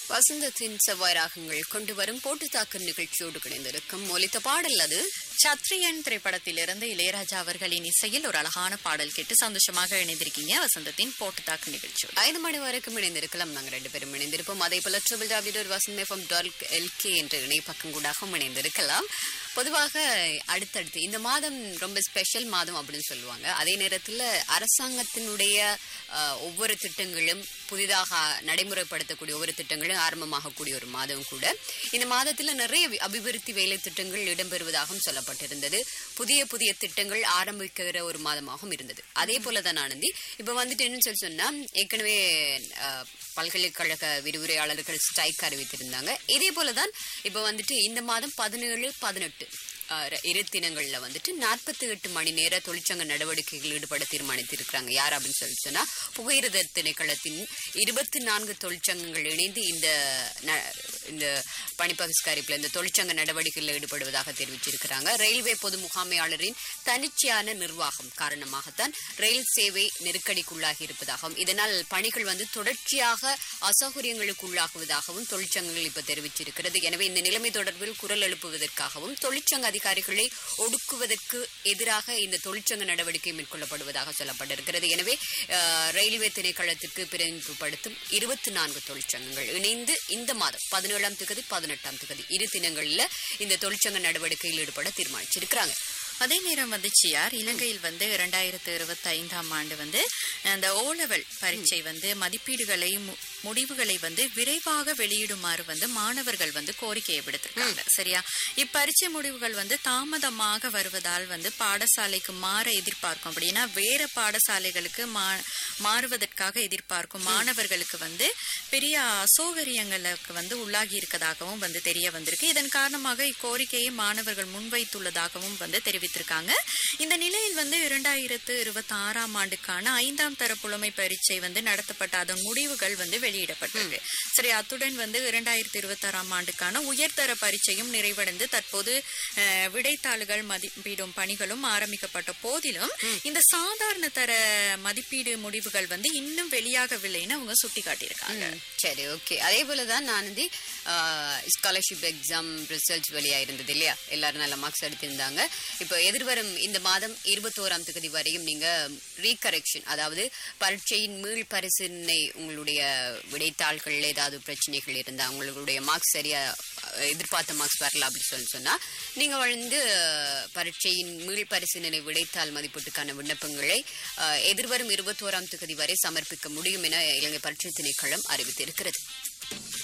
வசந்தத்தின் செவ்வாய் ராகங்கள் கொண்டு வரும் போட்டுத்தாக்கு நிகழ்ச்சியோடு கிடைந்திருக்கும் ஒலித்த பாடல் அது சத்ரியன் திரைப்படத்திலிருந்து இளையராஜா அவர்களின் இசையில் ஒரு அழகான பாடல் கேட்டு சந்தோஷமாக இணைந்திருக்கீங்க வசந்தத்தின் போட்டுத்தாக்கு நிகழ்ச்சியோடு ஐந்து மணி வரைக்கும் இணைந்திருக்கலாம் நாங்கள் ரெண்டு பேரும் இணைந்திருப்போம் அதே போல triple W Vasanth FM dot L K என்ற இணைப்பக்கம் கூடாகவும் இணைந்திருக்கலாம் பொதுவாக அடுத்தடுத்து இந்த மாதம் ரொம்ப ஸ்பெஷல் மாதம் அப்படின்னு சொல்லுவாங்க அதே நேரத்தில் அரசாங்கத்தினுடைய அஹ், ஒவ்வொரு திட்டங்களும் புதிதாக நடைமுறைப்படுத்தக்கூடிய ஒவ்வொரு திட்டங்களும் ஆரம்பமாகக்கூடிய ஒரு மாதம் கூட இந்த மாதத்தில் நிறைய வி- அபிவிருத்தி வேலை திட்டங்கள் இடம்பெறுவதாகவும் சொல்லப்பட்டிருந்தது புதிய புதிய திட்டங்கள் ஆரம்பிக்கிற ஒரு மாதமாகவும் இருந்தது அதே போல தான் ஆனந்தி இப்போ வந்துட்டு என்ன சொல்லி சொன்னா ஏற்கனவே அஹ், பல்கலைக்கழக விரிவுரையாளர்கள் ஸ்ட்ரைக் அறிவித்திருந்தாங்க இதே போல தான் இப்போ வந்துட்டு இந்த மாதம் பதினேழு பதினெட்டு இரு தினங்கள்ல வந்துட்டு நாற்பத்தி எட்டு மணி நேர தொழிற்சங்க நடவடிக்கைகள் ஈடுபட தீர்மானித்திருக்கிறாங்க யார் அப்படின்னு சொல்லி சொன்னா புகையிரத திணைக்களத்தின் இருபத்தி நான்கு தொழிற்சங்கங்கள் இணைந்து இந்த ந- இந்த பணிப்பகிஷ்கரிப்புல இந்த தொழிற்சங்க நடவடிக்கையில் ஈடுபடுவதாக தெரிவிச்சிருக்கிறாங்க ரயில்வே பொது முகாமையாளரின் தனிச்சையான நிர்வாகம் காரணமாகத்தான் ரயில் சேவை நெருக்கடிக்குள்ளாகி இருப்பதாகவும் இதனால் பணிகள் வந்து தொடர்ச்சியாக அசௌகரியங்களுக்கு உள்ளாகுவதாகவும் தொழிற்சங்கங்கள் இப்ப தெரிவிச்சிருக்கிறது எனவே இந்த நிலைமை தொடர்பில் குரல் எழுப்புவதற்காகவும் தொழிற்சங்க அதிகாரிகளை ஒடுக்குவதற்கு எதிராக இந்த தொழிற்சங்க நடவடிக்கை மேற்கொள்ளப்படுவதாக சொல்லப்பட்டிருக்கிறது எனவே அஹ், ரயில்வே திணைக்களத்திற்கு பிரதிநிதித்துவப்படுத்தும் இருபத்தி நான்கு தொழிற்சங்கங்கள் இணைந்து இந்த மாதம் பதினேழாம் திகதி பதினெட்டாம் திகதி இரு தினங்களில் இந்த தொழிற்சங்க நடவடிக்கையில் ஈடுபட தீர்மானிச்சிருக்கிறாங்க அதே நேரம் வந்து சியார் இலங்கையில் வந்து இரண்டாயிரத்து இருபத்தி ஐந்தாம் ஆண்டு வந்து அந்த ஓ லெவல் பரீட்சை வந்து மதிப்பீடுகளை மு- முடிவுகளை வந்து விரைவாக வெளியிடுமாறு வந்து மாணவர்கள் வந்து கோரிக்கையை விடுத்திருக்காங்க சரியா இப்பரீட்சை முடிவுகள் வந்து தாமதமாக வருவதால் வந்து பாடசாலைக்கு மாற எதிர்பார்க்கும் அப்படின்னா வேற பாடசாலைகளுக்கு மா- மாறுவதற்காக எதிர்பார்க்கும் மாணவர்களுக்கு வந்து பெரிய அசௌகரியங்களுக்கு வந்து உள்ளாகி இருக்கதாகவும் வந்து தெரிய வந்திருக்கு இதன் காரணமாக இக்கோரிக்கையை மாணவர்கள் முன்வைத்துள்ளதாகவும் வந்து தெரிவித்திருக்காங்க இந்த நிலையில் வந்து இரண்டாயிரத்து இருபத்தி ஆறாம் ஆண்டுக்கான ஐந்தாம் தர புலமை பரீட்சை வந்து நடத்தப்பட்ட அதன் முடிவுகள் வந்து வெளியிடப்பட்டிருக்கு சரி அத்துடன் வந்து இரண்டாயிரத்தி இருபத்தி ஆறாம் ஆண்டுக்கான உயர்தர பரீட்சையும் நிறைவடைந்து தற்போது அஹ், விடைத்தாள்கள் மதிப்பீடும் பணிகளும் ஆரம்பிக்கப்பட்ட போதிலும் இந்த சாதாரண தர மதிப்பீடு முடிவுகள் வந்து இன்னும் வெளியாகவில்லைன்னு அவங்க சுட்டிக்காட்டியிருக்காங்க ம், சரி ஓகே அதே போல தான் நானந்தி ஸ்காலர்ஷிப் எக்ஸாம் ரிசல்ட்ஸ் வெளியாயிருந்தது இல்லையா எல்லாரும் நல்ல மார்க்ஸ் எடுத்திருந்தாங்க இப்போ எதிர்வரும் இந்த மாதம் இருபத்தோராம் தேதி வரையும் நீங்க ரீகரெக்ஷன் அதாவது பரீட்சையின் மீள் பரிசீலனை உங்களுடைய விடைத்தாள்கள் ஏதாவது பிரச்சனைகள் இருந்தா உங்களுடைய மார்க்ஸ் சரியா அஹ், எதிர்பார்த்த மார்க்ஸ் வரல அப்படின்னு சொல்லி சொன்னா நீங்க வந்து அஹ், பரீட்சையின் மீள் பரிசீலனை விடைத்தாள் மதிப்பீட்டுக்கான விண்ணப்பங்களை அஹ், எதிர்வரும் இருபத்தோராம் தேதி வரை சமர்ப்பிக்க முடியும் என இலங்கை பரீட்சை திணைக்களம் அறிவித்திருக்கிறது